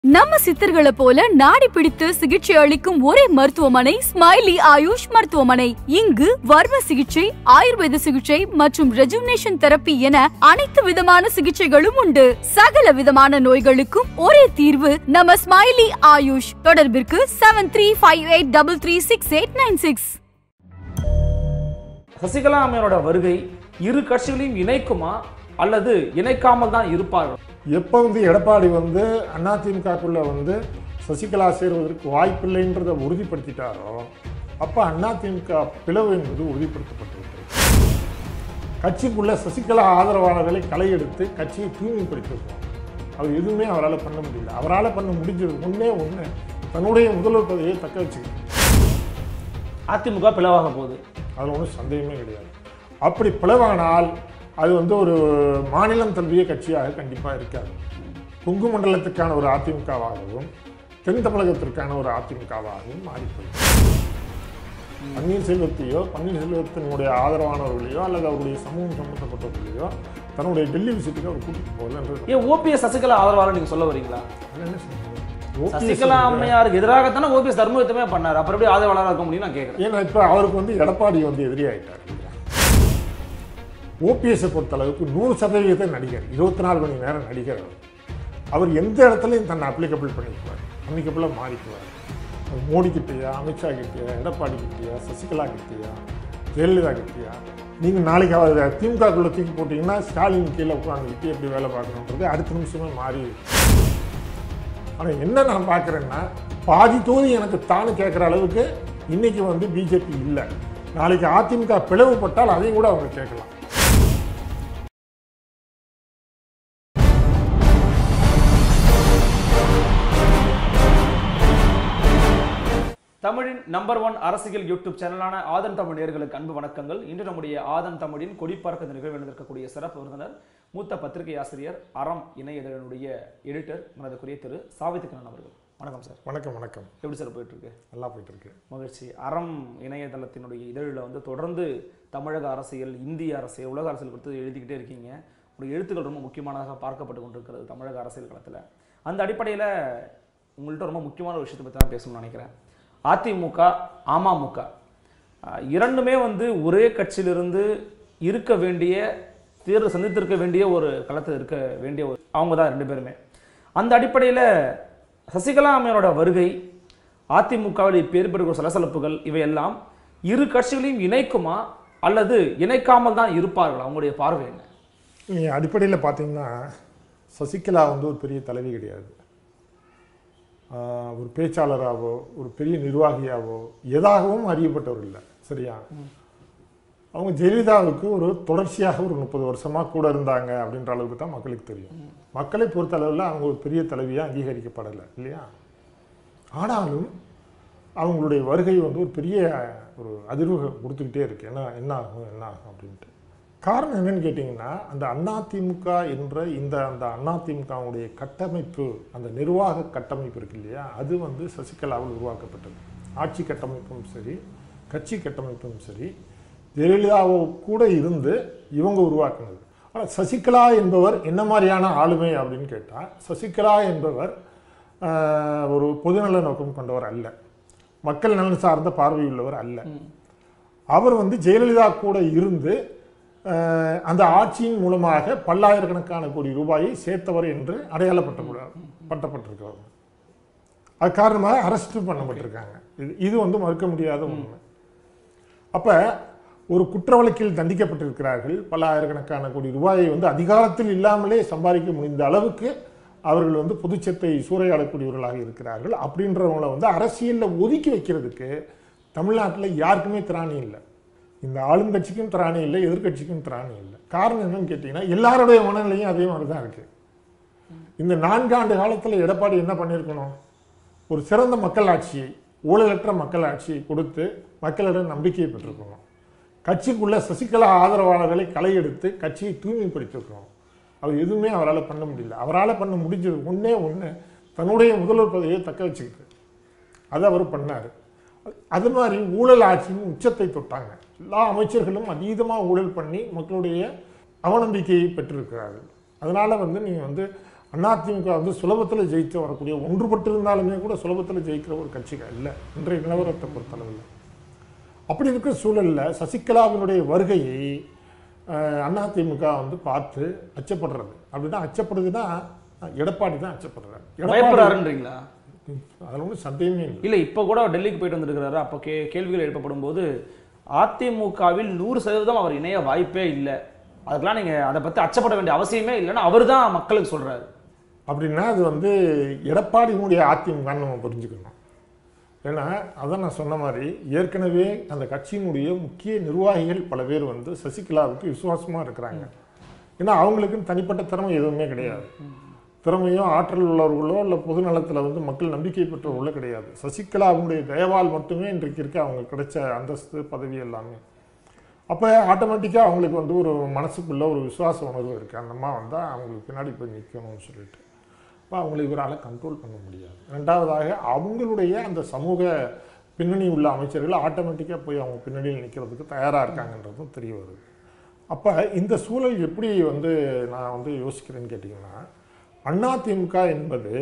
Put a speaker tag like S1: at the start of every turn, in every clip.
S1: நம்ம சித்தர்களை போல நாடி பிடித்து சிகிச்சை அளிக்கும் ஒரே மருத்துவமனை ஸ்மைலி ஆயுஷ் மருத்துவமனை இங்கு வர்ம சிகிச்சை ஆயுர்வேத சிகிச்சை மற்றும் ரெஜுனேஷன் தெரப்பி என அனைத்து விதமான சிகிச்சைகளும் உண்டு சகல விதமான நோய்களுக்கும் ஒரே தீர்வு நம்ம ஸ்மைலி ஆயுஷ் தொடர்பிற்கு seven three five eight double three six eight nine six
S2: Sasikala அம்மையோட வருகை இரு கட்சிகளையும் இணைக்குமா அல்லது இணைக்காமல் தான் இருப்பார்கள்
S3: எப்போ வந்து எடப்பாடி வந்து அதிமுகக்குள்ள வந்து சசிகலா சேருவதற்கு வாய்ப்பில்லைன்றதை உறுதிப்படுத்திட்டாரோ அப்போ அதிமுக பிளவு என்பது உறுதிப்படுத்தப்பட்டிருக்கிறது கட்சிக்குள்ள சசிகலா ஆதரவாளர்களை களையெடுத்து கட்சியை தூய்மைப்படுத்திருக்கோம் அவர் எதுவுமே அவரால் பண்ண முடியல அவரால் பண்ண முடிஞ்சது ஒன்றே ஒன்று தன்னுடைய முதல்வர் பதவியை தக்க வச்சுக்கிட்டு
S2: அதிமுக பிளவாக போகுது
S3: அதில் ஒன்றும் சந்தேகமே கிடையாது அப்படி பிளவானால் அது வந்து ஒரு மாநிலம் தழுவிய கட்சியாக கண்டிப்பாக இருக்காது கொங்கு மண்டலத்துக்கான ஒரு அதிமுகவாகவும் தென் தமிழகத்திற்கான ஒரு அதிமுகவாகவும் மாறிப்போய் பன்னீர்செல்வத்தையோ பன்னீர்செல்வத்தினுடைய ஆதரவானவர்களையோ அல்லது அவருடைய சமூகம் சம்பந்தப்பட்டவர்களையோ தன்னுடைய டெல்லி விசிட்டுக்கு அவர் கூட்டிட்டு போகலன்றது
S2: ஏன் ஓபிஎஸ் சசிகலா ஆதரவாளர் நீங்க சொல்ல வரீங்களா
S3: அது என்ன சொல்றது? OPS
S2: சசிகலா
S3: வந்து-
S2: அம்மையாருக்கு எதிராகத்தானே ஓபிஎஸ் தர்மயுத்தமே பண்ணார் அப்புறம் எப்படி ஆதரவாளராக இருக்க முடியும் நான் கேட்கறேன்
S3: ஏன்னா இப்போ அவருக்கு வந்து எடப்பாடி வந்து எதிரி ஆயிட்டார் ஓபிஎஸ்ஸை பொறுத்தளவுக்கு நூறு சதவீத நடிகர் இருபத்தி நாலு மணி நேரம் நடிகர் அவர் அவர் எந்த இடத்துலையும் தன்னை அப்ளிகபிள் பண்ணிக்குவார் அப்ளிகபிளாக மாறிக்குவார் அது மோடி கிட்டேயா அமித்ஷா கிட்டேயா எடப்பாடி கிட்டேயா சசிகலா கிட்டேயா ஜெயலலிதா கிட்டேயா நீங்கள் நாளைக்கு அவர் திமுகக்குள்ள தூக்கி போட்டிங்கன்னா ஸ்டாலின் கீழே உட்காந்துக்கிட்டு எப்படி வேலை பார்க்கணுன்றது அடுத்த நிமிஷமே மாறி ஆனால் என்ன நான் பார்க்குறேன்னா பாதி தொகுதி எனக்கு தானு கேட்குற அளவுக்கு இன்னைக்கு வந்து பிஜேபி இல்லை நாளைக்கு அதிமுக பிளவுபட்டால் அதையும் கூட அவங்க கேட்கலாம்
S2: தமிழின் நம்பர் ஒன் அரசியல் யூடியூப் சேனலான ஆதன் தமிழ் நேயர்களுக்கு அன்பு வணக்கங்கள் இன்று நம்முடைய ஆதன் தமிழின் கொடிப்பார்க்க நிகழ்வில் இருக்கக்கூடிய சிறப்பு விருந்தினர் மூத்த பத்திரிகை ஆசிரியர் அறம் இணையதழனுடைய எடிட்டர் மனதுக்குரிய திரு சாவித்திகரன் அவர்கள் வணக்கம் சார்
S3: வணக்கம் வணக்கம்
S2: எப்படி சார் போயிட்டு இருக்கு
S3: நல்லா போயிட்டு இருக்கு
S2: மகிழ்ச்சி அறம் இணையதளத்தினுடைய இதழில் வந்து தொடர்ந்து தமிழக அரசியல் இந்திய அரசியல் உலக அரசியல் குறித்து எழுதிக்கிட்டே இருக்கீங்க உங்களுடைய எழுத்துக்கள் ரொம்ப முக்கியமானதாக பார்க்கப்பட்டு கொண்டிருக்கிறது தமிழக அரசியல் களத்தில் அந்த அடிப்படையில் உங்கள்கிட்ட ரொம்ப முக்கியமான ஒரு விஷயத்தை பற்றி தான் பேசணும்னு நினைக்கிறேன் அதிமுக அமமுக அஹ், இரண்டுமே வந்து ஒரே கட்சியிலிருந்து இருக்க வேண்டிய தேர்தல் சந்தித்திருக்க வேண்டிய ஒரு களத்தில் இருக்க வேண்டிய ஒரு அவங்க தான் ரெண்டு பேருமே அந்த அடிப்படையில் சசிகலா அம்மையாரோட வருகை அதிமுகவில் இப்போ ஏற்படுகிற சலசலப்புகள் இவையெல்லாம் இரு கட்சிகளையும் இணைக்குமா அல்லது இணைக்காமல் தான் இருப்பார்களா அவங்களுடைய பார்வை என்ன
S3: நீங்கள் அடிப்படையில் பார்த்தீங்கன்னா சசிகலா வந்து ஒரு பெரிய தலைவி கிடையாது ஆஹ் ஒரு பேச்சாளராகவோ ஒரு பெரிய நிர்வாகியாவோ எதாகவும் அறியப்பட்டவர் இல்லை சரியா அவங்க ஜெயலலிதாவுக்கு ஒரு தொடர்ச்சியாக ஒரு முப்பது வருஷமாக கூட இருந்தாங்க அப்படின்ற அளவுக்கு தான் மக்களுக்கு தெரியும் மக்களை பொறுத்த அளவில் அவங்க ஒரு பெரிய தலைவியாக அங்கீகரிக்கப்படலை இல்லையா ஆனாலும் அவங்களுடைய வருகை வந்து ஒரு பெரிய ஒரு அதிர்வு கொடுத்துக்கிட்டே இருக்கு என்ன என்ன ஆகும் என்ன ஆகும் அப்படின்ட்டு காரணம் என்னன்னு கேட்டிங்கன்னா அந்த அதிமுக என்ற இந்த அந்த அதிமுகவுடைய கட்டமைப்பு அந்த நிர்வாக கட்டமைப்பு இருக்கு இல்லையா அது வந்து சசிகலாவில் உருவாக்கப்பட்டது ஆட்சி கட்டமைப்பும் சரி கட்சி கட்டமைப்பும் சரி ஜெயலலிதாவோ கூட இருந்து இவங்க உருவாக்குனது ஆனால் சசிகலா என்பவர் என்ன மாதிரியான ஆளுமை அப்படின்னு கேட்டால் சசிகலா என்பவர் ஆஹ், ஒரு பொதுநல நோக்கம் கொண்டவர் அல்ல மக்கள் நலன் சார்ந்த பார்வையுள்ளவர் அல்ல அவர் வந்து ஜெயலலிதா கூட இருந்து அஹ், அந்த ஆட்சியின் மூலமாக பல்லாயிரக்கணக்கான கோடி ரூபாயை சேர்த்தவர் என்று அடையாளப்பட்ட பட்டப்பட்டிருக்கிறார் அது காரணமாக அரெஸ்ட் பண்ணப்பட்டிருக்காங்க இது இது வந்து மறுக்க முடியாத உண்மை அப்ப ஒரு குற்ற வழக்கில் தண்டிக்கப்பட்டிருக்கிறார்கள் பல ஆயிரக்கணக்கான கோடி ரூபாயை வந்து அதிகாரத்தில் இல்லாமலே சம்பாதிக்க முடிந்த அளவுக்கு அவர்கள் வந்து பொதுச்சத்தை சூறையாடக்கூடியவர்களாக இருக்கிறார்கள் அப்படின்றவங்கள வந்து அரசியலில் ஒதுக்கி வைக்கிறதுக்கு தமிழ்நாட்டில் யாருக்குமே திராணி இல்லை இந்த ஆளுங்கட்சிக்கும் திராணி இல்லை எதிர்க்கட்சிக்கும் திராணி இல்லை காரணம் என்னன்னு கேட்டிங்கன்னா எல்லாருடைய மனநிலையும் அதே மாதிரி தான் இருக்குது இந்த நான்காண்டு காலத்தில் எடப்பாடி என்ன பண்ணியிருக்கணும் ஒரு சிறந்த மக்கள் ஆட்சியை ஊழலற்ற மக்கள் ஆட்சியை கொடுத்து மக்களிடம் நம்பிக்கையை பெற்றிருக்கணும் கட்சிக்குள்ள சசிகலா ஆதரவாளர்களை களையெடுத்து கட்சியை தூய்மைப்படுத்தியிருக்கணும் அவர் எதுவுமே அவரால் பண்ண முடியல அவரால் பண்ண முடிஞ்சது ஒன்றே ஒன்று தன்னுடைய முதல்வர் பதவியை தக்க வச்சுக்கிட்டு அதை அவர் பண்ணார் அது மாதிரி ஊழல் ஆட்சியின் உச்சத்தை தொட்டாங்க எல்லா அமைச்சர்களும் அதீதமாக ஊழல் பண்ணி மக்களுடைய அவநம்பிக்கையை பெற்றிருக்கிறார்கள் அதனால் வந்து நீங்கள் வந்து அதிமுக வந்து சுலபத்தில் ஜெயித்து வரக்கூடிய ஒன்றுபட்டு இருந்தாலுமே கூட சுலபத்தில் ஜெயிக்கிற ஒரு கட்சிகள் இல்லை இன்றைய நிலவரத்தை பொறுத்தளவில் அப்படி இருக்கிற சூழல்ல சசிகலாவினுடைய வருகையை அஹ், அதிமுக வந்து பார்த்து அச்சப்படுறது அப்படின்னா அச்சப்படுதுன்னா எடப்பாடி தான் அச்சப்படுறாரு எடப்பாடி
S2: பயப்படுறாருன்றீங்களா
S3: அதில் ஒன்றும் சந்தேகமே இல்லை
S2: இல்ல இப்ப கூட அவர் டெல்லிக்கு போயிட்டு வந்திருக்கிறாரு அப்ப கே கேள்விகள் எழுப்பப்படும் போது அதிமுகவில் நூறு சதவீதம் அவர் இணைய வாய்ப்பே இல்லை அதுக்கெல்லாம் நீங்க அதை பத்தி அச்சப்பட வேண்டிய அவசியமே இல்லைன்னு அவர் தான் மக்களுக்கு சொல்றாரு
S3: அப்படின்னா அது வந்து எடப்பாடியினுடைய அதிமுகன்னு நம்ம புரிஞ்சுக்கணும் ஏன்னா அதான் நான் சொன்ன மாதிரி ஏற்கனவே அந்த கட்சியினுடைய முக்கிய நிர்வாகிகள் பல பேர் வந்து சசிகலாவுக்கு விசுவாசமாக இருக்கிறாங்க ஏன்னா அவங்களுக்குன்னு தனிப்பட்ட திறமை எதுவுமே கிடையாது திறமையோ ஆற்றல் உள்ளவர்களோ இல்லை பொது நலத்தில் வந்து மக்கள் நம்பிக்கை பெற்றவர்களோ கிடையாது சசிகலாவுடைய தயவால் மட்டுமே இன்றைக்கு இருக்க அவங்க கிடைச்ச அந்தஸ்து பதவி எல்லாமே அப்போ ஆட்டோமேட்டிக்காக அவங்களுக்கு வந்து ஒரு மனசுக்குள்ள ஒரு விசுவாச உணர்வு இருக்குது அந்த அம்மா வந்தால் அவங்களுக்கு பின்னாடி போய் நிற்கணும்னு சொல்லிட்டு அப்போ அவங்களை இவரால் கண்ட்ரோல் பண்ண முடியாது ரெண்டாவதாக அவங்களுடைய அந்த சமூக பின்னணி உள்ள அமைச்சர்கள் ஆட்டோமேட்டிக்காக போய் அவங்க பின்னணியில் நிற்கிறதுக்கு தயாராக இருக்காங்கன்றதும் தெரிய வருது அப்போ இந்த சூழல் எப்படி வந்து நான் வந்து யோசிக்கிறேன்னு கேட்டிங்கன்னா அதிமுக என்பது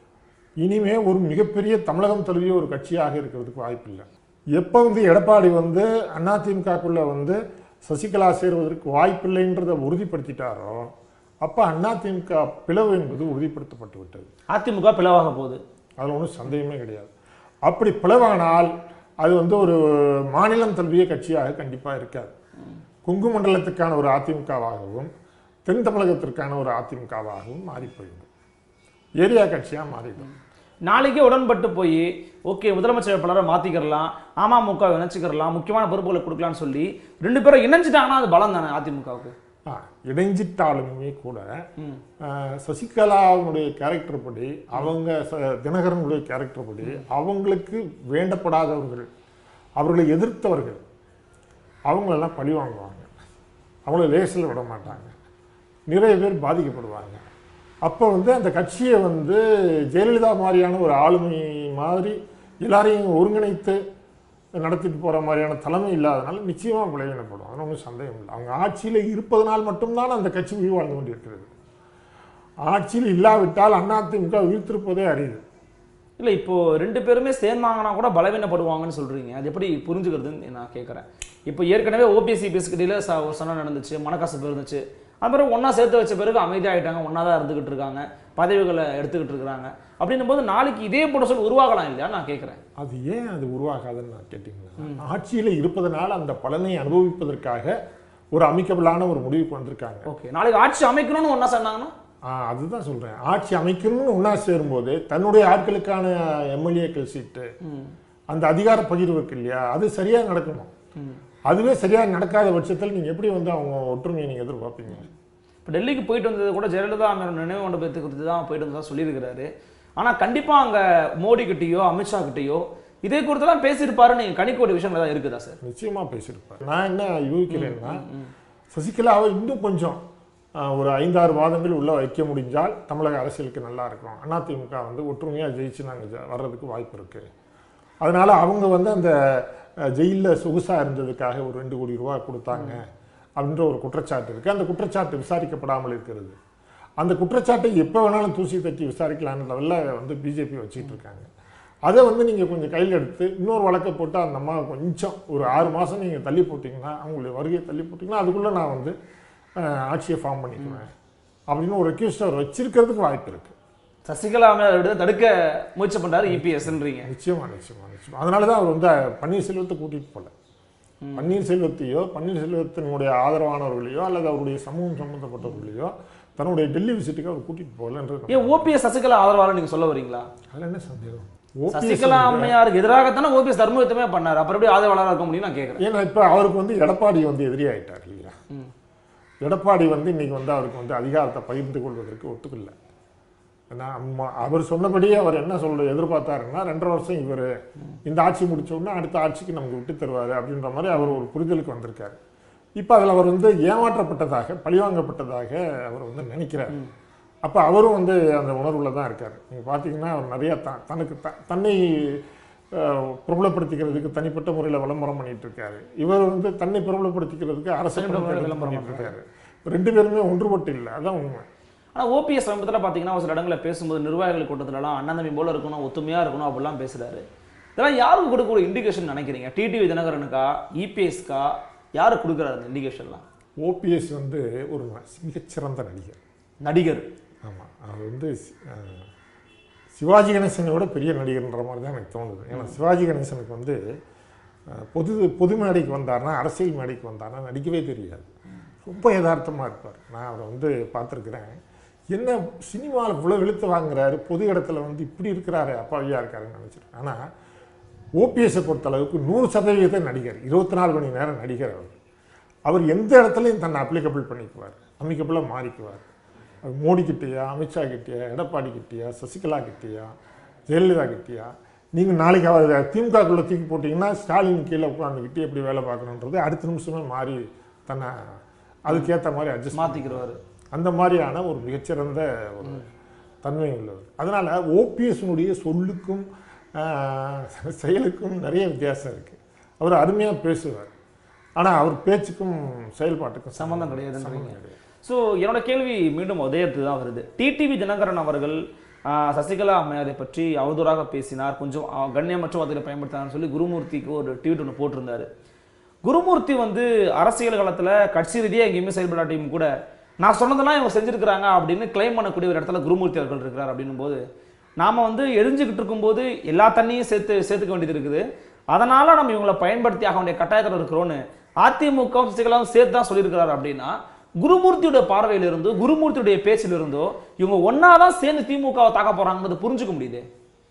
S3: இனிமே ஒரு மிகப்பெரிய தமிழகம் தழுவிய ஒரு கட்சியாக இருக்கிறதுக்கு வாய்ப்பில்லை எப்போ வந்து எடப்பாடி வந்து அதிமுகக்குள்ள வந்து சசிகலா சேருவதற்கு வாய்ப்பில்லைன்றதை உறுதிப்படுத்திட்டாரோ அப்போ அதிமுக பிளவு என்பது உறுதிப்படுத்தப்பட்டு விட்டது
S2: அதிமுக பிளவாக போகுது
S3: அதில் ஒன்றும் சந்தேகமே கிடையாது அப்படி பிளவானால் அது வந்து ஒரு மாநிலம் தழுவிய கட்சியாக கண்டிப்பாக இருக்காது கொங்கு மண்டலத்துக்கான ஒரு அதிமுகவாகவும் தென் தமிழகத்திற்கான ஒரு அதிமுகவாகவும் மாறி போயிடும் ஏரியா கட்சியாக மாறிடும்
S2: நாளைக்கே உடன்பட்டு போய் ஓகே முதலமைச்சர் வேட்பாளரை மாத்திக்கிறலாம் அமமுக இணைச்சிக்கிறலாம் முக்கியமான பொறுப்புகளை கொடுக்கலாம்னு சொல்லி ரெண்டு பேரும் இணைஞ்சிட்டாங்கன்னா அது பலம் தானே அதிமுகவுக்கு
S3: ஆ, இணைஞ்சிட்டாலுமே கூட ஆ, சசிகலாவுடைய கேரக்டர் படி அவங்க ச- தினகரனுடைய கேரக்டர் படி அவங்களுக்கு வேண்டப்படாதவர்கள் அவர்களை எதிர்த்தவர்கள் அவங்களெல்லாம் பழி வாங்குவாங்க அவங்கள லேசில் விட மாட்டாங்க நிறைய பேர் பாதிக்கப்படுவாங்க அப்போ வந்து அந்த கட்சியை வந்து ஜெயலலிதா மாதிரியான ஒரு ஆளுமை மாதிரி எல்லாரையும் ஒருங்கிணைத்து நடத்திட்டு போகிற மாதிரியான தலைமை இல்லாதனால நிச்சயமாக விளைவினப்படும் அதில் ஒன்றும் சந்தேகம் இல்லை அவங்க ஆட்சியில் இருப்பதனால் மட்டும்தான் அந்த கட்சி உயிர் வாழ்ந்து கொண்டிருக்கிறது ஆட்சியில் இல்லாவிட்டால் அதிமுக உயிர்த்திருப்பதே அரியுது
S2: இல்ல இப்போ ரெண்டு பேருமே சேர்ந்தாங்கன்னா கூட பலவீனப்படுவாங்கன்னு சொல்றீங்க அது எப்படி புரிஞ்சுக்கிறதுன்னு நான் கேட்குறேன் இப்போ ஏற்கனவே ஓபிஎஸ்சி பேசிக்கிட்டே ஒரு சண்டை நடந்துச்சு மனக்கசப்பு இருந்துச்சு அப்புறம் ஒண்ணா சேர்த்து வச்ச பிறகு அமைதியாயிட்டாங்க ஒண்ணா தான் இருந்துகிட்டு இருக்காங்க பதவிகளை எடுத்துக்கிட்டு இருக்காங்க அப்படின்னும் போது நாளைக்கு இதே போட சொல்லி உருவாகலாம் இல்லையா நான் கேட்குறேன்
S3: அது ஏன் அது உருவாகாதுன்னு நான் கேட்டிங்கன்னா ஆட்சியில் இருப்பதனால் அந்த பலனை அனுபவிப்பதற்காக ஒரு அமைக்கபிளான ஒரு முடிவுக்கு வந்திருக்காங்க
S2: ஓகே நாளைக்கு ஆட்சி அமைக்கணும்னு ஒண்ணா சேர்ந்தாங்கன்னா
S3: ஆ, அதுதான் சொல்கிறேன் ஆட்சி அமைக்கணும்னு ஒன்றா சேரும்போது தன்னுடைய ஆட்களுக்கான எம்எல்ஏக்கள் சீட்டு அந்த அதிகார பகிர்வு இருக்கு இல்லையா அது சரியாக நடக்கணும் அதுவே சரியாக நடக்காத பட்சத்தில் நீங்கள் எப்படி வந்து அவங்க ஒற்றுமையை நீங்கள் எதிர்பார்ப்பீங்க
S2: இப்போ டெல்லிக்கு போயிட்டு வந்தது கூட ஜெயலலிதா அம்மையார் நினைவு மண்டபத்தை குறித்து தான் போயிட்டு வந்ததா சொல்லியிருக்கிறாரு ஆனா கண்டிப்பா அங்க மோடி கிட்டயோ அமித்ஷா கிட்டயோ இதே குறித்தெல்லாம் பேசியிருப்பாருன்னு நீங்க கணிக்கக்கூடிய விஷயங்கள் ஏதாவது இருக்குதா சார்
S3: நிச்சயமாக பேசியிருப்பார் நான் என்ன யூகிக்கிறேன்னா சசிகலாவை இன்னும் கொஞ்சம் ஆ, ஒரு ஐந்தாறு மாதங்கள் உள்ள வைக்க முடிஞ்சால் தமிழக அரசியலுக்கு நல்லா இருக்கும் அதிமுக வந்து ஒற்றுமையாக ஜெயிச்சு நாங்கள் வர்றதுக்கு வாய்ப்பு இருக்கு அதனால அவங்க வந்து அந்த ஜெயிலில் சொகுசாக இருந்ததுக்காக ஒரு ரெண்டு கோடி ரூபா கொடுத்தாங்க அப்படின்ற ஒரு குற்றச்சாட்டு இருக்கு அந்த குற்றச்சாட்டு விசாரிக்கப்படாமல் இருக்கிறது அந்த குற்றச்சாட்டை எப்போ வேணாலும் தூசி தட்டி விசாரிக்கலாம்னு லெவலில் வந்து பிஜேபி வச்சுட்டு இருக்காங்க அதை வந்து நீங்கள் கொஞ்சம் கையில் எடுத்து இன்னொரு வழக்கை போட்டு அந்த அம்மா கொஞ்சம் ஒரு ஆறு மாதம் நீங்கள் தள்ளி போட்டிங்கன்னா அவங்களுடைய வருகையை தள்ளி போட்டிங்கன்னா அதுக்குள்ளே நான் வந்து அஹ், ஆட்சியை ஃபார்ம் பண்ணிக்குவேன் அப்படின்னு ஒரு ரெக்யூஸ்ட் அவர் வச்சிருக்கிறதுக்கு வாய்ப்பு இருக்குது
S2: சசிகலா அம்மையார் விட தடுக்க முயற்சி பண்றாரு இபிஎஸ்ன்றீங்க
S3: நிச்சயமா நிச்சயமா நிச்சயமா அதனால தான் அவர் வந்து பன்னீர்செல்வத்தை கூட்டிகிட்டு போகல பன்னீர்செல்வத்தையோ பன்னீர்செல்வத்தினுடைய ஆதரவானவர்களையோ அல்லது அவருடைய சமூகம் சம்பந்தப்பட்டவர்களையோ தன்னுடைய டெல்லி விசிட்டுக்கு அவர் கூட்டிகிட்டு போகலன்றது
S2: ஏன் ஓபிஎஸ் சசிகலா ஆதரவாளர் நீங்க சொல்ல வரீங்களா
S3: அதில் என்ன சந்தேகம் OPS
S2: சசிகலா அம்மையாருக்கு எதிராகத்தானே ஓபிஎஸ் தர்மயுத்தமே பண்ணாரு அப்புறம் எப்படி ஆதரவாளராக இருக்க முடியும் நான் கேட்கறேன்
S3: ஏன்னா இப்போ அவருக்கு வந்து எடப்பாடி வந்து எதிரி ஆயிட்டார் இல்லையா எடப்பாடி வந்து இன்னைக்கு வந்து அவருக்கு வந்து அதிகாரத்தை பகிர்ந்து கொள்வதற்கு ஒத்துக்கல ஏன்னா அம்மா- அவர் சொன்னபடியே அவர் என்ன சொல்ல எதிர்பார்த்தாருன்னா ரெண்டரை வருஷம் இவர் இந்த ஆட்சி முடிச்ச உடனே அடுத்த ஆட்சிக்கு நமக்கு விட்டு தருவார் அப்படின்ற மாதிரி அவர் ஒரு புரிதலுக்கு வந்திருக்காரு இப்போ அதில் அவர் வந்து ஏமாற்றப்பட்டதாக பழிவாங்கப்பட்டதாக அவர் வந்து நினைக்கிறார் அப்போ அவரும் வந்து அந்த உணர்வுல தான் இருக்கார் நீங்கள் பார்த்தீங்கன்னா அவர் நிறைய த தனக்கு த தன்னை அஹ், பிரபலப்படுத்திக்கிறதுக்கு தனிப்பட்ட முறையில் விளம்பரம் பண்ணிட்டு இருக்காரு இவர் வந்து தன்னை பிரபலப்படுத்திக்கிறதுக்கு அரசு
S2: தனிப்பட்ட முறையில
S3: விளம்பரம்
S2: விளம்பரம்
S3: பண்ணிட்டு இருக்காரு ரெண்டு பேருமே ஒன்றுபட்டு இல்லை அதான் உண்மை
S2: ஆனால் ஓபிஎஸ் சமீபத்தில் பார்த்தீங்கன்னா ஒரு சில இடங்களில் பேசும்போது நிர்வாகிகள் கூட்டத்திலலாம் அண்ணன் தம்பி போல இருக்கணும் ஒத்துமையாக இருக்கணும் அப்படிலாம் பேசுறாரு இதெல்லாம் யாருக்கு கொடுக்கக்கூடிய இண்டிகேஷன் நினைக்கிறீங்க டிடிவி தினகரனுக்கா இபிஎஸ்க்கா யாருக்கு கொடுக்குறாரு அந்த இண்டிகேஷன்லாம்
S3: ஓபிஎஸ் வந்து ஒரு மிகச்சிறந்த நடிகர்
S2: நடிகர்
S3: ஆமாம் அவர் வந்து அஹ், சிவாஜி கணேசனை விட பெரிய நடிகர்ன்ற மாதிரி தான் எனக்கு தோணுது ஏன்னா சிவாஜி கணேசனுக்கு வந்து அஹ், பொது பொது மேடைக்கு வந்தார்னா அரசியல் மேடைக்கு வந்தார்னா நடிக்கவே தெரியாது ரொம்ப யதார்த்தமாக இருப்பார் நான் அவரை வந்து பார்த்துருக்குறேன் என்ன சினிமாவில் இவ்வளோ வெளுத்து வாங்குறாரு பொது இடத்துல வந்து இப்படி இருக்கிறாரு அப்பாவியாக இருக்காருன்னு நினச்சிருக்கேன் ஆனால் ஓபிஎஸ்ஸை பொறுத்தளவுக்கு நூறு சதவீத நடிகர் இருபத்தி நாலு மணி நேரம் நடிகர் அவர் அவர் எந்த இடத்துலையும் தன்னை அப்ளிகபிள் பண்ணிக்குவார் அமிக்கபிளாக மாறிக்குவார் அது மோடி கிட்டேயா அமித்ஷா கிட்டேயா எடப்பாடி கிட்டேயா சசிகலா கிட்டேயா ஜெயலலிதா கிட்டேயா நீங்கள் நாளைக்கு அவர் திமுகக்குள்ளே தூக்கி போட்டிங்கன்னா ஸ்டாலின் கீழே உட்காந்துக்கிட்டு எப்படி வேலை பார்க்கணுன்றது அடுத்த நிமிஷமே மாறி தன்னை அதுக்கேற்ற மாதிரி அட்ஜஸ்ட்
S2: மாத்திக்கிறவாரு
S3: அந்த மாதிரியான ஒரு மிகச்சிறந்த ஒரு தன்மை உள்ளவர் அதனால் ஓபிஎஸ்னுடைய சொல்லுக்கும் ஆஹ், செயலுக்கும் நிறைய வித்தியாசம் இருக்குது அவர் அருமையாக பேசுவார் ஆனால் அவர் பேச்சுக்கும் செயல்பாட்டுக்கும்
S2: சம்மந்தம் கிடையாதுன்றீங்க
S3: சம்மந்தம் கிடையாது
S2: ஸோ என்னோட கேள்வி மீண்டும் உதயத்து தான் வருது டிடிவி தினகரன் அவர்கள் ஆஹ், சசிகலா அம்மையாரை பற்றி அவதூறாக பேசினார் கொஞ்சம் அஹ், கண்ணியமற்ற வார்த்தைகளை பயன்படுத்தினார்னு சொல்லி குருமூர்த்திக்கு ஒரு ட்வீட் ஒன்று போட்டிருந்தாரு குருமூர்த்தி வந்து அரசியல் காலத்தில் கட்சி ரீதியாக எங்கேயுமே செயல்படாட்டியும் கூட நான் சொன்னதெல்லாம் இவங்க செஞ்சிருக்கிறாங்க அப்படின்னு கிளைம் பண்ணக்கூடிய ஒரு இடத்துல குருமூர்த்தி அவர்கள் இருக்கிறார் அப்படின்னும் போது நாம வந்து எரிஞ்சுக்கிட்டு இருக்கும்போது எல்லா தண்ணியும் சேர்த்து சேர்த்துக்க வேண்டியது இருக்குது அதனால நம்ம இவங்களை பயன்படுத்தி ஆக வேண்டிய கட்டாயத்தில் இருக்கிறோன்னு அதிமுகவும் சசிகலாவும் சேர்த்து தான் சொல்லியிருக்கிறார் அப்படின்னா குருமூர்த்தியோட பார்வையிலிருந்தோ குருமூர்த்தியுடைய பேச்சிலிருந்தோ இவங்க ஒன்னாதான் சேர்ந்து திமுகவை தாக்க போறாங்கன்றது புரிஞ்சுக்க முடியுது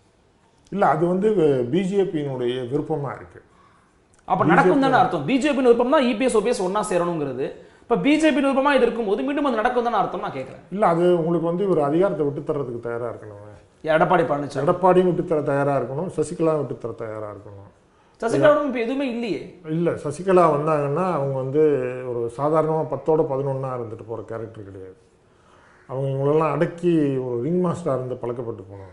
S3: இல்லை அது வந்து பிஜேபியினுடைய விருப்பமாக இருக்குது
S2: அப்ப நடக்கும் தானே அர்த்தம் பிஜேபி விருப்பம் தான் இபிஎஸ் ஓபிஎஸ் ஒன்னா சேரணுங்கிறது இப்ப பிஜேபி விருப்பமா இது இருக்கும்போது மீண்டும் அது நடக்கும் தானே அர்த்தம் நான் கேட்கிறேன்
S3: இல்லை அது உங்களுக்கு வந்து ஒரு அதிகாரத்தை விட்டு தர்றதுக்கு தயாராக இருக்கணும்
S2: எடப்பாடி பழனிசாமி
S3: எடப்பாடியும் விட்டு தர தயாராக இருக்கணும் சசிகலாவும் விட்டு தர தயாராக இருக்கணும்
S2: சசிகலாவும் இப்ப எதுவுமே இல்லையே
S3: இல்லை சசிகலா வந்தாங்கன்னா அவங்க வந்து ஒரு சாதாரணமாக பத்தோட பதினொன்றா இருந்துட்டு போகிற கேரக்டர் கிடையாது அவங்க இவங்களெல்லாம் அடக்கி ஒரு ரிங் மாஸ்டராக இருந்து பழக்கப்பட்டு போனவங்க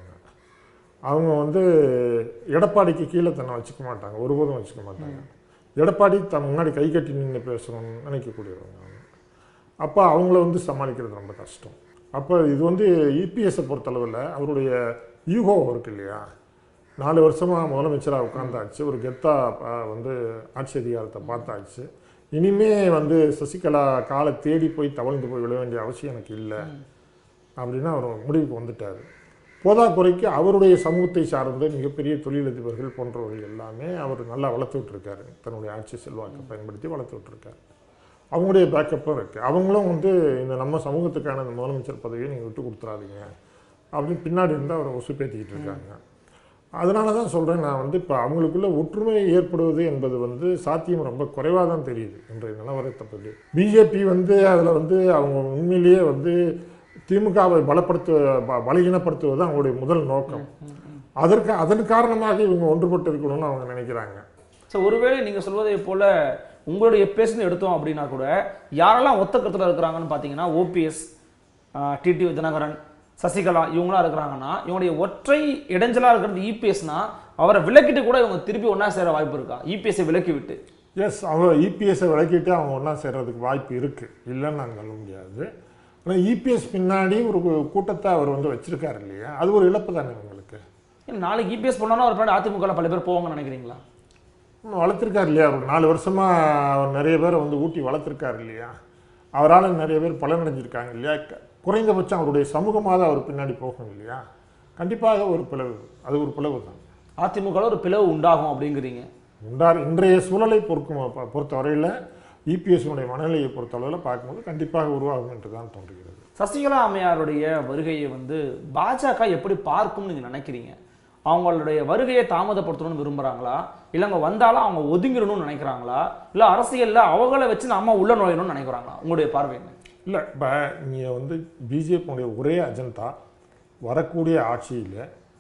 S3: அவங்க வந்து எடப்பாடிக்கு கீழே தன்னை வச்சுக்க மாட்டாங்க ஒருபோதும் வச்சுக்க மாட்டாங்க எடப்பாடி தன் முன்னாடி கை கட்டி நின்று பேசணும்னு நினைக்கக்கூடியவங்க அவங்க அப்போ அவங்கள வந்து சமாளிக்கிறது ரொம்ப கஷ்டம் அப்போ இது வந்து இபிஎஸ்ஸை பொறுத்தளவில் அவருடைய ஈகோ இருக்கு இல்லையா நாலு வருஷமாக முதலமைச்சராக உட்காந்தாச்சு ஒரு கெத்தா அஹ், வந்து ஆட்சி அதிகாரத்தை பார்த்தாச்சு இனிமே வந்து சசிகலா காலை தேடி போய் தவழ்ந்து போய் விழ வேண்டிய அவசியம் எனக்கு இல்லை அப்படின்னு அவர் முடிவுக்கு வந்துட்டார் போதாக்குறைக்கு அவருடைய சமூகத்தை சார்ந்த மிகப்பெரிய தொழிலதிபர்கள் போன்றவர்கள் எல்லாமே அவர் நல்லா வளர்த்து விட்டுருக்காரு தன்னுடைய ஆட்சி செல்வாக்கை பயன்படுத்தி வளர்த்து விட்டுருக்காரு அவங்களுடைய பேக்கப்பும் இருக்குது அவங்களும் வந்து இந்த நம்ம சமூகத்துக்கான இந்த முதலமைச்சர் பதவியை நீங்கள் விட்டு கொடுத்துறாதீங்க அப்படின்னு பின்னாடி இருந்து அவரை உசுப்பேற்றிக்கிட்டு இருக்காங்க அதனால தான் சொல்கிறேன் நான் வந்து இப்போ அவங்களுக்குள்ள ஒற்றுமை ஏற்படுவது என்பது வந்து சாத்தியம் ரொம்ப குறைவாக தான் தெரியுது இன்றைய நிலவரத்தை பற்றி பிஜேபி வந்து அதில் வந்து அவங்க உண்மையிலேயே வந்து திமுகவை பலப்படுத்து ப- பலகீனப்படுத்துவது தான் அவங்களுடைய முதல் நோக்கம் அதற்கு அதன் காரணமாக இவங்க ஒன்றுபட்டு இருக்கணும்னு அவங்க நினைக்கிறாங்க
S2: ஸோ ஒருவேளை நீங்க சொல்வதை போல உங்களுடைய பேசுனது எடுத்தோம் அப்படின்னா கூட யாரெல்லாம் ஒத்த கருத்துல இருக்கிறாங்கன்னு பார்த்தீங்கன்னா ஓபிஎஸ் டிடி தினகரன் சசிகலா இவங்களாம் இருக்கிறாங்கன்னா இவங்களுடைய ஒற்றை இடைஞ்சலா இருக்கிறது இபிஎஸ்னா அவரை விலக்கிட்டு கூட இவங்க திருப்பி ஒண்ணா சேர வாய்ப்பு இருக்கா இபிஎஸ்ஸை விலக்கி விட்டு
S3: எஸ் அவங்க இபிஎஸ்ஸை விளக்கிட்டு அவங்க ஒன்றா சேர்றதுக்கு வாய்ப்பு இருக்குது இல்லைன்னு நான் சொல்ல முடியாது ஆனால் இபிஎஸ் பின்னாடி ஒரு கூ- கூட்டத்தை அவர் வந்து வச்சிருக்காரு இல்லையா அது ஒரு இழப்பு தானே உங்களுக்கு
S2: ஏன்னா நாளைக்கு இபிஎஸ் பண்ணோன்னா ஒரு பின்னாடி அதிமுக ல பல பேர் போவாங்கன்னு நினைக்கிறீங்களா
S3: இன்னும் வளர்த்துருக்காரு இல்லையா ஒரு நாலு வருஷமாக அவர் நிறைய பேரை வந்து ஊட்டி வளர்த்துருக்காரு இல்லையா அவரால் நிறைய பேர் பலனடைஞ்சிருக்காங்க இல்லையா க- குறைந்தபட்சம் அவருடைய சமூகமாக அவர் பின்னாடி போகும் இல்லையா கண்டிப்பாக ஒரு பிளவு அது ஒரு பிளவு தான்
S2: அதிமுக ல ஒரு பிளவு உண்டாகும் அப்படிங்கிறீங்க
S3: உண்டார் இன்றைய சூழலை பொறுக்கும் ப- பொறுத்தவரையில் இபிஎஸ்னுடைய மனநிலையை பொறுத்தளவில் பார்க்கும்போது கண்டிப்பாக உருவாகும் என்று தான் தோன்றுகிறது
S2: சசிகலா அம்மையாருடைய வருகையை வந்து பாஜக எப்படி பார்க்கும்னு நீங்க நினைக்கிறீங்க அவங்களுடைய வருகையை தாமதப்படுத்தணும்னு விரும்புறாங்களா இல்ல அவங்க வந்தாலும் அவங்க ஒதுங்கிடணும்னு நினைக்கிறாங்களா இல்ல அரசியல்ல அவங்கள வச்சு நம்ம உள்ள நுழையணும்னு நினைக்கிறாங்களா உங்களுடைய பார்வை என்ன
S3: இல்லை இப்போ நீங்கள் வந்து பிஜேபியுடைய ஒரே அஜெண்டா வரக்கூடிய ஆட்சியில்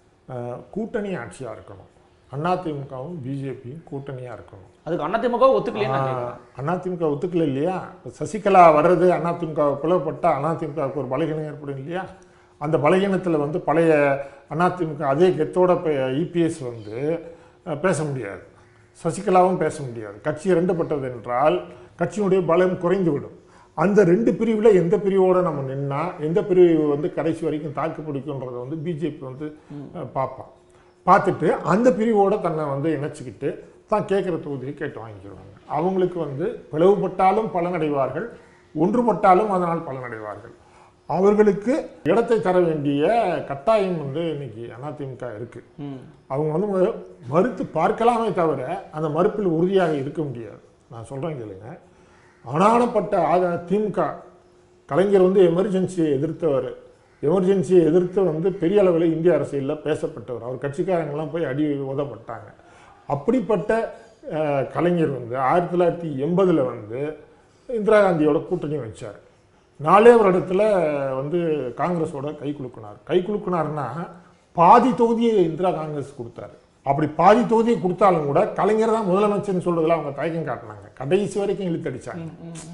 S3: கூட்டணி ஆட்சியாக இருக்கணும் அதிமுகவும் பிஜேபியும் கூட்டணியாக இருக்கணும்
S2: அதுக்கு அதிமுக ஒத்துக்கலையே நான் கேட்கிறேன்.
S3: அதிமுக ஒத்துக்கல இல்லையா சசிகலா வர்றது அதிமுக பிளவுபட்டா அதிமுகவுக்கு ஒரு பலகீனம் ஏற்படும் இல்லையா அந்த பலகீனத்தில் வந்து பழைய அதிமுக அதே கெத்தோட இபிஎஸ் வந்து அஹ், பேச முடியாது சசிகலாவும் பேச முடியாது கட்சி இரண்டுபட்டது என்றால் கட்சியினுடைய பலம் குறைந்துவிடும் அந்த ரெண்டு பிரிவில் எந்த பிரிவோட நம்ம நின்னா எந்த பிரிவு வந்து கடைசி வரைக்கும் தாக்கு பிடிக்குன்றதை வந்து பிஜேபி வந்து அஹ், பார்ப்பான் பார்த்துட்டு அந்த பிரிவோட தன்னை வந்து இணைச்சிக்கிட்டு தான் கேட்குற தொகுதியை கேட்டு வாங்கிக்கிடுவாங்க அவங்களுக்கு வந்து பிளவுபட்டாலும் பலனடைவார்கள் ஒன்றுபட்டாலும் அதனால் பலனடைவார்கள் அவர்களுக்கு இடத்தை தர வேண்டிய கட்டாயம் வந்து இன்னைக்கு அதிமுக இருக்கு
S2: ம்
S3: அவங்க வந்து மறு- மறுத்து பார்க்கலாமே தவிர அந்த மறுப்பில் உறுதியாக இருக்க முடியாது நான் சொல்கிறேன் கேளுங்க அனானப்பட்ட ஆத திமுக கலைஞர் வந்து எமர்ஜென்சியை எதிர்த்தவர் எமர்ஜென்சியை எதிர்த்து வந்து பெரிய அளவில் இந்திய அரசியலில் பேசப்பட்டவர் அவர் கட்சிக்காரங்கெல்லாம் போய் அடி உதப்பட்டாங்க அப்படிப்பட்ட அஹ், கலைஞர் வந்து ஆயிரத்தி தொள்ளாயிரத்தி எண்பதில் வந்து இந்திரா காந்தியோட கூட்டணி வச்சார் நாலே வருடத்துல வந்து காங்கிரஸோட கை குலுக்கினார் கை குலுக்கினார்னா பாதி தொகுதியை இந்திரா காங்கிரஸ் கொடுத்தாரு அப்படி பாதி தொகுதியை கொடுத்தாலும் கூட கலைஞர் தான் முதலமைச்சர்னு சொல்றதுல அவங்க தயக்கம் காட்டினாங்க கடைசி வரைக்கும் இழுத்தடிச்சாங்க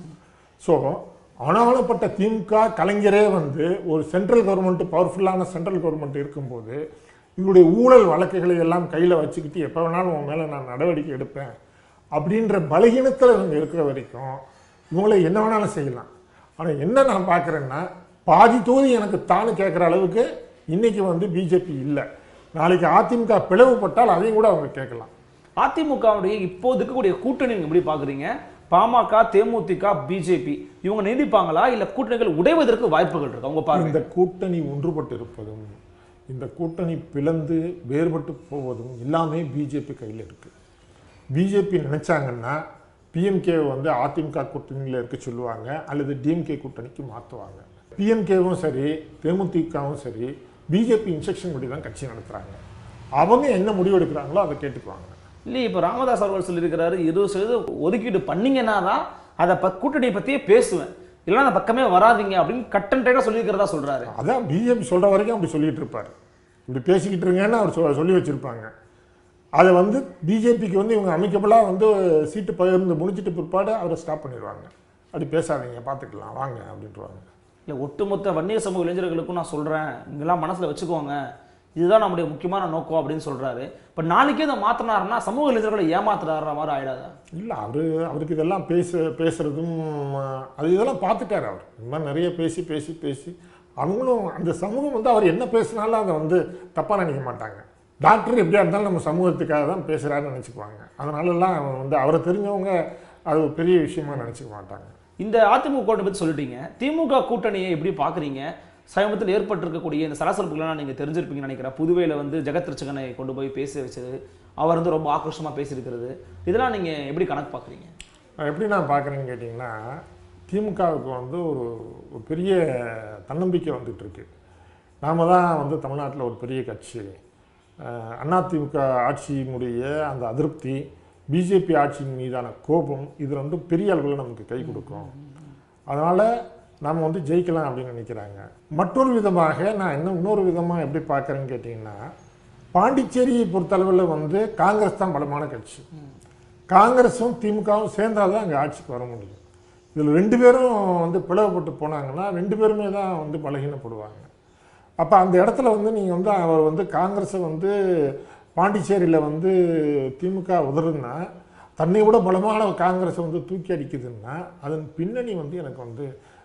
S3: ஸோ ஆனாலப்பட்ட திமுக கலைஞரே வந்து ஒரு சென்ட்ரல் கவர்மெண்ட் பவர்ஃபுல்லான சென்ட்ரல் கவர்மெண்ட் இருக்கும்போது இவருடைய ஊழல் வழக்குகளை எல்லாம் கையில் வச்சுக்கிட்டு எப்போ வேணாலும் உன் மேலே நான் நடவடிக்கை எடுப்பேன் அப்படின்ற பலகீனத்தில் இவங்க இருக்கிற வரைக்கும் இவங்களை என்ன வேணாலும் செய்யலாம் ஆனால் என்ன நான் பார்க்குறேன்னா பாதி தொகுதி எனக்கு தானு கேட்குற அளவுக்கு இன்னைக்கு வந்து பிஜேபி இல்லை நாளைக்கு அதிமுக பிளவுபட்டால் அதையும் கூட அவங்க கேட்கலாம்
S2: அதிமுகவுடைய இப்போ இருக்கக்கூடிய கூட்டணி நீங்க எப்படி பாக்குறீங்க பாமக தேமுதிக பிஜேபி இவங்க நீடிப்பாங்களா இல்ல கூட்டணிகள் உடைவதற்கு வாய்ப்புகள் இருக்கு அவங்க பாருங்க
S3: இந்த கூட்டணி ஒன்றுபட்டு இருப்பதும் இந்த கூட்டணி பிளந்து வேறுபட்டு போவதும் எல்லாமே பிஜேபி கையில் இருக்கு பிஜேபி நினைச்சாங்கன்னா பிஎம்கே வந்து அதிமுக கூட்டணியில் இருக்க சொல்லுவாங்க அல்லது டிஎம்கே கூட்டணிக்கு மாற்றுவாங்க பிஎம்கேவும் சரி தேமுதிகவும் சரி பிஜேபி இன்ஸ்ட்ரக்ஷன் படி தான் கட்சி நடத்துகிறாங்க அவங்க என்ன முடிவு எடுக்கிறாங்களோ அதை கேட்டுக்குவாங்க
S2: இல்லையே இப்போ ராமதாஸ் அவர்கள் சொல்லியிருக்கிறாரு இருபது சதவீதம் ஒதுக்கீடு பண்ணீங்கன்னா தான் அதை ப கூட்டணியை பற்றியே பேசுவேன் இல்லைன்னா அந்த பக்கமே வராதீங்க அப்படின்னு கட்டன் டைட்டாக சொல்லியிருக்கிறதா சொல்றாரு
S3: அதான் பிஜேபி சொல்கிற வரைக்கும் அப்படி சொல்லிட்டு இருப்பார் இப்படி பேசிக்கிட்டு இருங்கன்னு அவர் சொ- சொல்லி வச்சுருப்பாங்க அதை வந்து பிஜேபிக்கு வந்து இவங்க அமைக்கபலாக வந்து சீட்டு பகிர்ந்து முடிச்சிட்டு பிற்பாடு அவரை ஸ்டாப் பண்ணிடுவாங்க அப்படி பேசாதீங்க பார்த்துக்கலாம் வாங்க அப்படின்ட்டுருவாங்க
S2: இல்லை ஒட்டுமொத்த வன்னியர் சமூக இளைஞர்களுக்கும் நான் சொல்கிறேன் இங்கெல்லாம் மனசில் வச்சுக்கோங்க இதுதான் நம்முடைய முக்கியமான நோக்கம் அப்படின்னு சொல்றாரு இப்போ நாளைக்கே இதை மாற்றினாருன்னா சமூக இளைஞர்களை ஏமாத்துறாருற மாதிரி ஆயிடாதா
S3: இல்லை அவர் அவருக்கு இதெல்லாம் பேச பேசுகிறதும் அது இதெல்லாம் பார்த்துட்டார் அவர் இந்த மாதிரி நிறைய பேசி பேசி பேசி அவங்களும் அந்த சமூகம் வந்து அவர் என்ன பேசினாலும் அதை வந்து தப்பாக நினைக்க மாட்டாங்க டாக்டர் எப்படியா இருந்தாலும் நம்ம சமூகத்துக்காக தான் பேசுகிறாருன்னு நினச்சிக்குவாங்க அதனாலலாம் அவன் வந்து அவரை தெரிஞ்சவங்க அது ஒரு பெரிய விஷயமா நினச்சிக்க மாட்டாங்க
S2: இந்த அதிமுக கூட்டணி பற்றி சொல்லிட்டீங்க திமுக கூட்டணியை எப்படி பார்க்குறீங்க சமீபத்தில் ஏற்பட்டிருக்கக்கூடிய இந்த சலசலப்புகள்லாம் நீங்கள் தெரிஞ்சிருப்பீங்கன்னு நினைக்கிறேன் புதுவையில் வந்து ஜெகத் ரட்சகனை கொண்டு போய் பேச வச்சது அவர் வந்து ரொம்ப ஆக்ரோஷமாக பேசியிருக்கிறது இதெல்லாம் நீங்கள் எப்படி கணக்கு பார்க்குறீங்க
S3: நான் எப்படி நான் பார்க்குறேன்னு கேட்டிங்கன்னா திமுகவுக்கு வந்து ஒரு ஒரு பெரிய தன்னம்பிக்கை வந்துட்டு இருக்கு நாம தான் வந்து தமிழ்நாட்டில் ஒரு பெரிய கட்சி அஹ் அதிமுக ஆட்சியினுடைய அந்த அதிருப்தி பிஜேபி ஆட்சியின் மீதான கோபம் இது ரெண்டும் பெரிய அளவில் நமக்கு கை கொடுக்கும் அதனால் நாம் வந்து ஜெயிக்கலாம் அப்படின்னு நினைக்கிறாங்க மற்றொரு விதமாக நான் இன்னும் இன்னொரு விதமாக எப்படி பார்க்குறேன்னு கேட்டிங்கன்னா பாண்டிச்சேரியை பொறுத்தளவில் வந்து காங்கிரஸ் தான் பலமான கட்சி காங்கிரஸும் திமுகவும் சேர்ந்தாதான் தான் அங்கே ஆட்சிக்கு வர முடியும் இதில் ரெண்டு பேரும் வந்து பிளவுபட்டு போனாங்கன்னா ரெண்டு பேருமே தான் வந்து பலகீனப்படுவாங்க அப்போ அந்த இடத்துல வந்து நீங்கள் வந்து அவர் வந்து காங்கிரஸை வந்து பாண்டிச்சேரியில் வந்து திமுக உதறுனா தன்னை விட பலமான காங்கிரஸை வந்து தூக்கி அடிக்குதுன்னா அதன் பின்னணி வந்து எனக்கு வந்து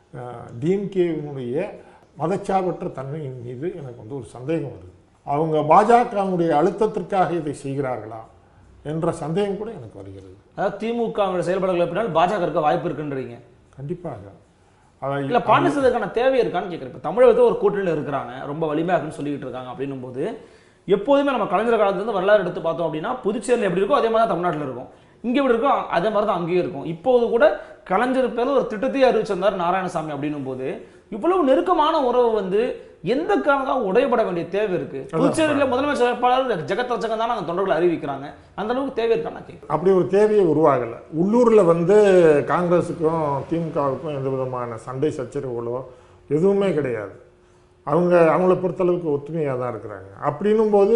S3: டிஎம்கேவினுடைய மதச்சார்பற்ற தன்மையின் மீது எனக்கு வந்து ஒரு சந்தேகம் வருது அவங்க பாஜகவுடைய அழுத்தத்திற்காக இதை செய்கிறார்களா என்ற சந்தேகம் கூட எனக்கு வருகிறது
S2: அதாவது திமுக செயல்பாடுகள் பின்னால் பாஜக இருக்க வாய்ப்பு இருக்குன்றீங்க
S3: கண்டிப்பாக அதை
S2: இல்ல பாண்டிச்சேரிக்கான தேவை இருக்கான்னு கேட்குறேன் இப்போ தமிழகத்தில் ஒரு கூட்டணியில் இருக்கிறாங்க ரொம்ப வலிமையாக இருக்குன்னு சொல்லிட்டு இருக்காங்க அப்படின்னும் போது எப்போதுமே நம்ம கலைஞர் காலத்துலேருந்து வரலாறு எடுத்து பார்த்தோம் அப்படின்னா புதுச்சேரியில் எப்படி இருக்கோ அதே மாதிரி தான் தமிழ்நாட்டில் இருக்கும் இங்கே எப்படி இருக்கோ அதே மாதிரி தான் அங்கேயும் இருக்கும் இப்போது கூட கலைஞர் பேரில் ஒரு திட்டத்தையே அறிவிச்சிருந்தார் நாராயணசாமி அப்படின்னும் போது இவ்வளவு நெருக்கமான உறவு வந்து எந்த காரணம் உடையப்பட வேண்டிய தேவை இருக்கு புதுச்சேரியில் முதலமைச்சர் வேட்பாளர் ஜெகத் ரச்சகன் தான் அந்த தொண்டர்களை அறிவிக்கிறாங்க அந்த அளவுக்கு தேவை இருக்கான்னு நான் கேட்குறேன்
S3: அப்படி ஒரு தேவையை உருவாகலை உள்ளூரில் வந்து காங்கிரஸுக்கும் திமுகவுக்கும் எந்த விதமான சண்டை சச்சரவுகளோ எதுவுமே கிடையாது அவங்க அவங்கள பொறுத்தளவுக்கு ஒத்துமையாக தான் இருக்கிறாங்க அப்படின்னும் போது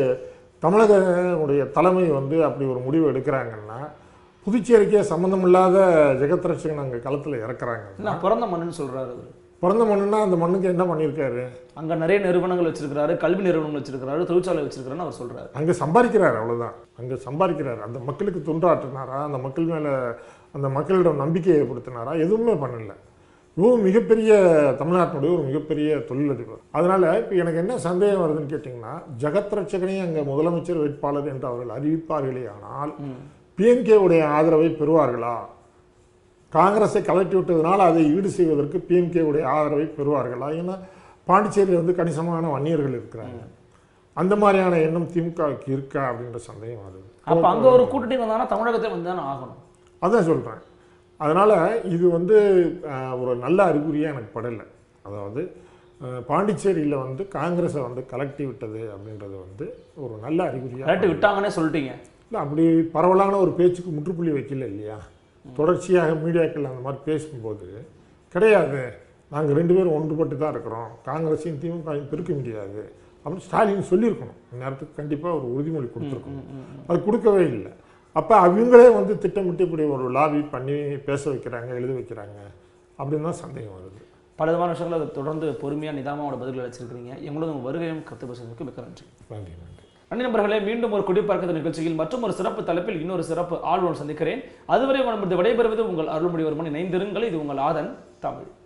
S3: தமிழகனுடைய தலைமை வந்து அப்படி ஒரு முடிவு எடுக்கிறாங்கன்னா புதுச்சேரிக்கே சம்மந்தமில்லாத ஜெகத் ரட்சகன் அங்கே களத்தில் இறக்குறாங்க
S2: நான் பிறந்த மண்ணுன்னு சொல்றாரு அவரு
S3: பிறந்த மண்ணுன்னா அந்த மண்ணுக்கு என்ன பண்ணியிருக்காரு
S2: அங்க நிறைய நிறுவனங்கள் வச்சிருக்காரு கல்வி நிறுவனங்கள் வச்சிருக்காரு தொழிற்சாலை வச்சிருக்காருன்னு அவர் சொல்றாரு
S3: அங்கே சம்பாதிக்கிறார் அவ்வளவுதான் அங்கே சம்பாதிக்கிறார் அந்த மக்களுக்கு தொண்டாற்றினாரா அந்த மக்கள் மேலே அந்த மக்களிடம் நம்பிக்கை ஏற்படுத்தினாரா எதுவுமே பண்ணல இவரும் மிகப்பெரிய தமிழ்நாட்டினுடைய ஒரு மிகப்பெரிய தொழிலதிபர் அதனால இப்போ எனக்கு என்ன சந்தேகம் வருதுன்னு கேட்டிங்கன்னா ஜெகத் ரட்சகனையும் அங்கே முதலமைச்சர் வேட்பாளர் என்று அவர்கள் அறிவிப்பார்களே ஆனால் பிஎன்கே உடைய ஆதரவை பெறுவார்களா காங்கிரஸை கலட்டி விட்டதுனால அதை ஈடு செய்வதற்கு பிஎன்கே உடைய ஆதரவை பெறுவார்களா ஏன்னா பாண்டிச்சேரியில் வந்து கணிசமான வன்னியர்கள் இருக்கிறாங்க அந்த மாதிரியான எண்ணம் திமுகவுக்கு இருக்கா அப்படின்ற சந்தேகம் வருது
S2: அப்ப அங்க ஒரு கூட்டணி வந்தாங்கன்னா தமிழகத்தை வந்து தானே ஆகணும்
S3: அதான் சொல்கிறேன் அதனால் இது வந்து அஹ், ஒரு நல்ல அறிகுறியாக எனக்கு படலை அதாவது அஹ், பாண்டிச்சேரியில் வந்து காங்கிரஸை வந்து கலட்டி விட்டது அப்படின்றது வந்து ஒரு நல்ல அறிகுறியாக
S2: கரெக்ட் விட்டாங்கன்னே சொல்லிட்டீங்க
S3: இல்லை அப்படி பரவலான ஒரு பேச்சுக்கு முற்றுப்புள்ளி வைக்கல இல்லையா தொடர்ச்சியாக மீடியாக்கள் அந்த மாதிரி பேசும்போது கிடையாது நாங்கள் ரெண்டு பேரும் ஒன்றுபட்டு தான் இருக்கிறோம் காங்கிரஸையும் திமுகவையும் பெருக்க முடியாது அப்படின்னு ஸ்டாலின் சொல்லியிருக்கணும் இந்நேரத்துக்கு கண்டிப்பாக ஒரு உறுதிமொழி கொடுத்துருக்கணும் அது கொடுக்கவே இல்லை அப்போ அவங்களே வந்து திட்டமிட்டு இப்படி ஒரு லாபி பண்ணி பேச வைக்கிறாங்க எழுத வைக்கிறாங்க அப்படின்னு தான் சந்தேகம் வருது
S2: பல விதமான விஷயங்களை அதை தொடர்ந்து பொறுமையா நிதானமான பதில்களை வச்சிருக்கிறீங்க எங்களோட உங்க வருகையும் கருத்து பேசுறதுக்கு மிக்க நன்றி
S3: நன்றி நன்றி
S2: நன்றி நண்பர்களே மீண்டும் ஒரு குடிப்பறக்கத்து நிகழ்ச்சியில் மற்றும் ஒரு சிறப்பு தலைப்பில் இன்னொரு சிறப்பு ஆழ்வோடு சந்திக்கிறேன் அதுவரை உங்களிடமிருந்து விடைபெறுவது உங்கள் அருள்மொழிவர்மன் இணைந்திருங்கள் இது உங்கள் ஆதன் தமிழ்